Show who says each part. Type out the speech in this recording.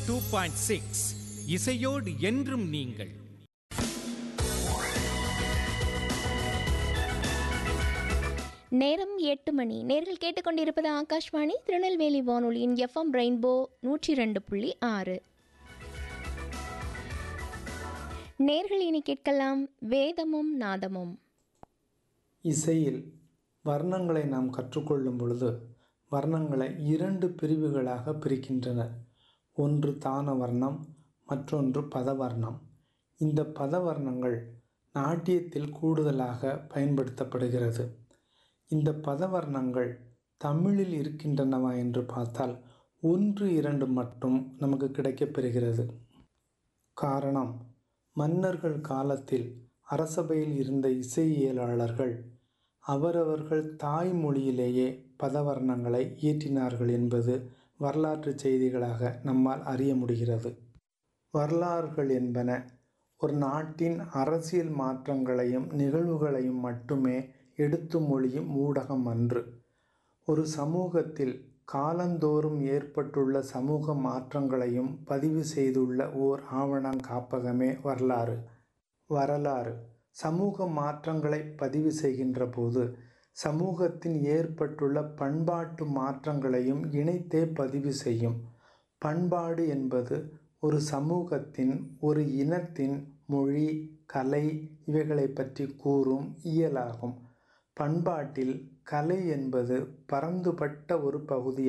Speaker 1: two point six இசையோடு என்றும் நீங்கள்
Speaker 2: நேரம் எட்டு மணி நேர்கள் கேட்டுக்கொண்டிருப்பது ஆகாஷ்வாணி திருநெல்வேலி வானொலியின் எஃப்எம் ரெயின்போ நூற்றி ரெண்டு புள்ளி ஆறு நேர்கள் இனி கேட்கலாம் வேதமும் நாதமும்
Speaker 3: இசையில் வர்ணங்களை நாம் கற்றுக்கொள்ளும் பொழுது வர்ணங்களை இரண்டு பிரிவுகளாக பிரிக்கின்றனர் ஒன்று தான வர்ணம் மற்றொன்று பதவர்ணம் இந்த பதவர்ணங்கள் நாட்டியத்தில் கூடுதலாக பயன்படுத்தப்படுகிறது இந்த பதவர்ணங்கள் தமிழில் இருக்கின்றனவா என்று பார்த்தால் ஒன்று இரண்டு மட்டும் நமக்கு கிடைக்கப்பெறுகிறது காரணம் மன்னர்கள் காலத்தில் அரசபையில் இருந்த இசையியலாளர்கள் அவரவர்கள் தாய்மொழியிலேயே பதவர்ணங்களை இயற்றினார்கள் என்பது வரலாற்று செய்திகளாக நம்மால் அறிய முடிகிறது வரலாறுகள் என்பன ஒரு நாட்டின் அரசியல் மாற்றங்களையும் நிகழ்வுகளையும் மட்டுமே எடுத்து மொழியும் ஊடகம் அன்று ஒரு சமூகத்தில் காலந்தோறும் ஏற்பட்டுள்ள சமூக மாற்றங்களையும் பதிவு செய்துள்ள ஓர் ஆவணங் காப்பகமே வரலாறு வரலாறு சமூக மாற்றங்களை பதிவு செய்கின்ற போது சமூகத்தின் ஏற்பட்டுள்ள பண்பாட்டு மாற்றங்களையும் இணைத்தே பதிவு செய்யும் பண்பாடு என்பது ஒரு சமூகத்தின் ஒரு இனத்தின் மொழி கலை இவைகளை பற்றி கூறும் இயலாகும் பண்பாட்டில் கலை என்பது பரந்துபட்ட ஒரு பகுதி